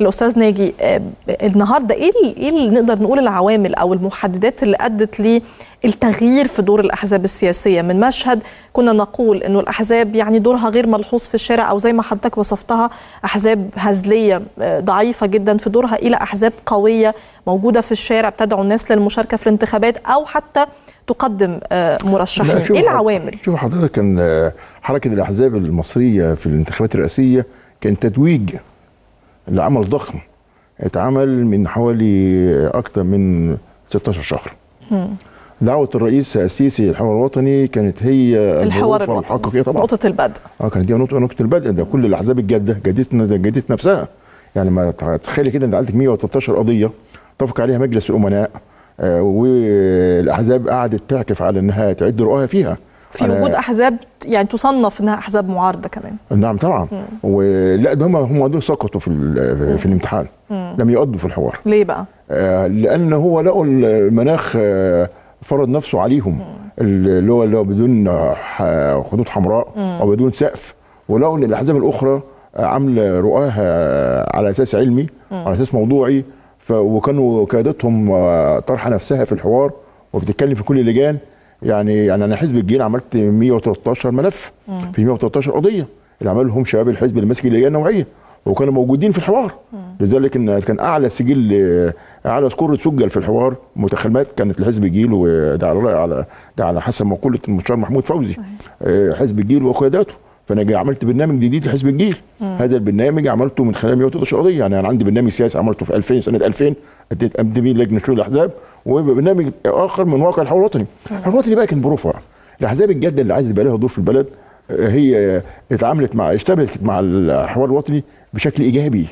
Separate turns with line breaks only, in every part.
الاستاذ ناجي آه، النهارده ايه ال- ايه اللي نقدر نقول العوامل او المحددات اللي ادت للتغيير في دور الاحزاب السياسيه من مشهد كنا نقول انه الاحزاب يعني دورها غير ملحوظ في الشارع او زي ما حضرتك وصفتها احزاب هزليه آه، ضعيفه جدا في دورها الى احزاب قويه موجوده في الشارع بتدعو الناس للمشاركه في الانتخابات او حتى تقدم آه، مرشحين
لا، شوف
ايه
حض-
العوامل
شوف حضرتك كان آه، حركه الاحزاب المصريه في الانتخابات الرئاسيه كان تتويج لعمل ضخم اتعمل من حوالي اكثر من 16 شهر دعوة الرئيس السيسي الحوار الوطني كانت هي
الحوار
الظروف
الوطني
الحقيقية طبعا
نقطه البدء
اه كانت دي نقطة نقطة البدء ده كل الأحزاب الجادة جدت جدت نفسها يعني ما تخيلي كده أنت عندك 113 قضية اتفق عليها مجلس الأمناء آه والأحزاب قعدت تعكف على إنها تعد رؤاها فيها
في
على-
وجود احزاب يعني تصنف انها احزاب معارضه كمان
نعم طبعا ولا ده هم هم دول سقطوا في ال- في الامتحان لم يقضوا في الحوار
ليه بقى؟
آه، لان هو لقوا المناخ آه، فرض نفسه عليهم اللي هو اللي هو بدون آه، ح- خطوط حمراء او بدون سقف ولقوا ان الاحزاب الاخرى آه، عامله رؤاها على اساس علمي على اساس موضوعي ف وكانوا قيادتهم آه، طرحه نفسها في الحوار وبتتكلم في كل اللجان يعني يعني انا حزب الجيل عملت 113 ملف في 113 قضيه اللي عملهم شباب الحزب اللي ماسك اللجان النوعيه وكانوا موجودين في الحوار لذلك ان كان اعلى سجل اعلى سكور سجل في الحوار متخلمات كانت لحزب الجيل وده على رأي على ده على حسب مقوله المستشار محمود فوزي آه، حزب الجيل وقياداته فانا جاي عملت برنامج جديد لحزب الجيل هذا البرنامج عملته من خلال 113 قضيه يعني انا عندي برنامج سياسي عملته في 2000 سنه 2000 اديت قمت بيه لجنه شؤون الاحزاب وبرنامج اخر من واقع الحوار الوطني الحوار الوطني بقى كان بروفه الاحزاب الجاده اللي عايز يبقى لها دور في البلد آه، هي اتعاملت مع اشتبكت مع الحوار الوطني بشكل ايجابي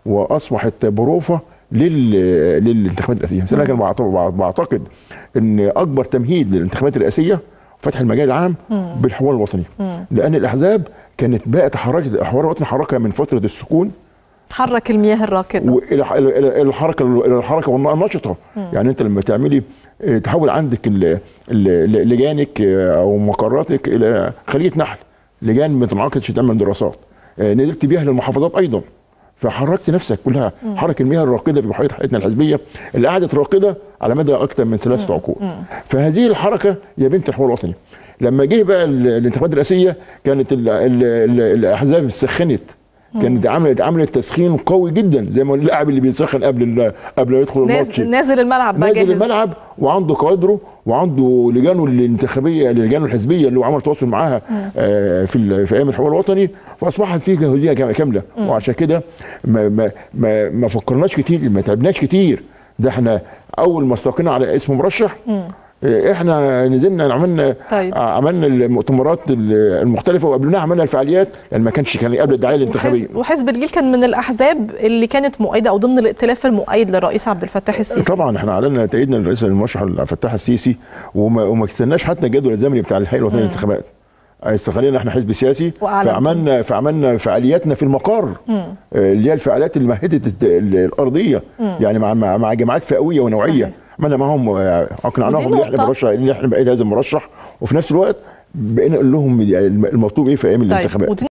واصبحت بروفه لل... للانتخابات الرئاسيه بس انا كان بعت- بعتقد ان اكبر تمهيد للانتخابات الرئاسيه فتح المجال العام بالحوار الوطني لان الاحزاب كانت بقى تحركت الحوار الوطني حركه من فتره السكون
حرك المياه الراكده
والى الى إلى الحركه الى الحركه والنشطه يعني انت لما تعملي اه، تحول عندك ال- ال- لجانك اه، او مقراتك الى خليه نحل لجان ما تعرفش تعمل دراسات اه، نزلت بيها للمحافظات ايضا فحركت نفسك كلها حرك المياه الراكده في بحيره حياتنا الحزبيه اللي قعدت راكده على مدى اكثر من ثلاثه عقود فهذه الحركه يا بنت الحوار الوطني لما جه بقى ال- الانتخابات الرئاسيه كانت ال ال ال الاحزاب سخنت كانت عملت عملت تسخين قوي جدا زي ما اللاعب اللي بيسخن قبل ال- قبل ما يدخل الماتش
نازل نازل الملعب بقى
نازل
جاهز
الملعب وعنده كوادره وعنده لجانه الانتخابيه لجانه الحزبيه اللي هو عمل تواصل معاها آه، في ال- في ايام الحوار الوطني فاصبحت فيه جهوديه كام- كامله وعشان كده ما ما ما, ما فكرناش كتير ما تعبناش كتير ده احنا اول ما استقينا على اسم مرشح آه، احنا نزلنا عملنا
طيب.
عملنا المؤتمرات المختلفه وقبلنا عملنا الفعاليات لان ما كانش كان قبل الدعايه الانتخابيه
وحزب, وحزب الجيل كان من الاحزاب اللي كانت مؤيده او ضمن الائتلاف المؤيد للرئيس عبد الفتاح السيسي
طبعا احنا اعلنا تأييدنا للرئيس المرشح عبد الفتاح السيسي وما, وما استناش حتى الجدول الزمني بتاع الهيئه الوطنيه للانتخابات استخلينا احنا حزب سياسي
وأعلنتم.
فعملنا فعملنا فعالياتنا في المقر آه، اللي هي الفعاليات اللي مهدت الت- ال- الارضيه يعني مع مع, مع جماعات فئويه ونوعيه
صحيح.
عملنا معاهم آه، اقنعناهم
ودي
ان احنا
نقطة.
مرشح ان احنا بقيت هذا المرشح وفي نفس الوقت بقينا نقول لهم المطلوب ايه في ايام
طيب
الانتخابات
ودي